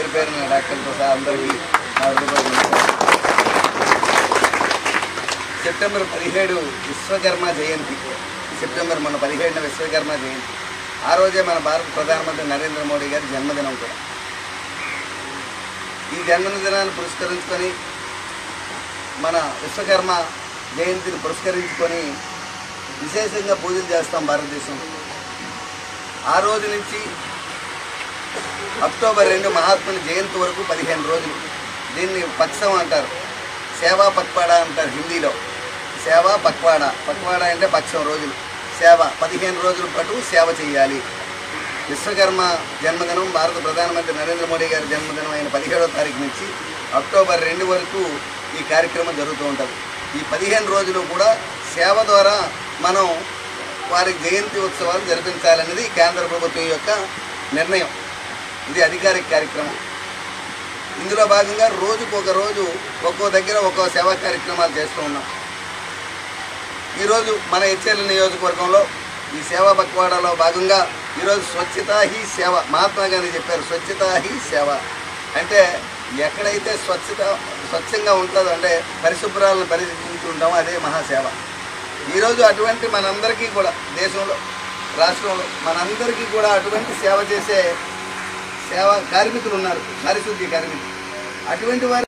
పేరు పేరున డాక్టర్తో సహా అందరికీ నా హృదయపూర్వక నమస్కారం. సెప్టెంబర్ పదిహేడు విశ్వకర్మ జయంతి సెప్టెంబర్ మన పదిహేడున విశ్వకర్మ జయంతి ఆ రోజే మన భారత ప్రధానమంత్రి నరేంద్ర మోడీ గారి జన్మదినం కూడా ఈ జన్మదినాన్ని పురస్కరించుకొని మన విశ్వకర్మ జయంతిని పురస్కరించుకొని విశేషంగా పూజలు చేస్తాం భారతదేశంలో ఆ రోజు నుంచి అక్టోబర్ రెండు మహాత్ముని జయంతి వరకు పదిహేను రోజులు దీన్ని పక్షం అంటారు సేవా పక్వాడా అంటారు హిందీలో సేవా పక్వాడా పక్వాడా అంటే పక్షం రోజులు సేవ పదిహేను రోజుల పాటు సేవ చేయాలి విశ్వకర్మ జన్మదినం భారత ప్రధానమంత్రి నరేంద్ర మోడీ గారి జన్మదినం అయిన పదిహేడవ తారీఖు నుంచి అక్టోబర్ రెండు వరకు ఈ కార్యక్రమం జరుగుతూ ఉంటుంది ఈ పదిహేను రోజులు కూడా సేవ ద్వారా మనం వారి జయంతి ఉత్సవాలు జరిపించాలనేది కేంద్ర ప్రభుత్వం యొక్క నిర్ణయం ఇది అధికారిక కార్యక్రమం ఇందులో భాగంగా రోజుకు ఒక రోజు ఒక్కో దగ్గర ఒక్కో సేవా కార్యక్రమాలు చేస్తూ ఉన్నాం ఈరోజు మన హెచ్ఎల్ నియోజకవర్గంలో ఈ సేవా పక్వాడాలో భాగంగా ఈరోజు స్వచ్ఛతా హీ సేవ మహాత్మా గాంధీ చెప్పారు స్వచ్ఛతా హీ సేవ అంటే ఎక్కడైతే స్వచ్ఛత స్వచ్ఛంగా ఉంటుందో అంటే పరిశుభ్రాలను పరిశీలించుకుంటామో అదే మహాసేవ ఈరోజు అటువంటి మనందరికీ కూడా దేశంలో రాష్ట్రంలో మనందరికీ కూడా అటువంటి సేవ చేసే సేవ కార్మికులు ఉన్నారు పారిశుద్ధ్య కార్మికులు అటువంటి వారి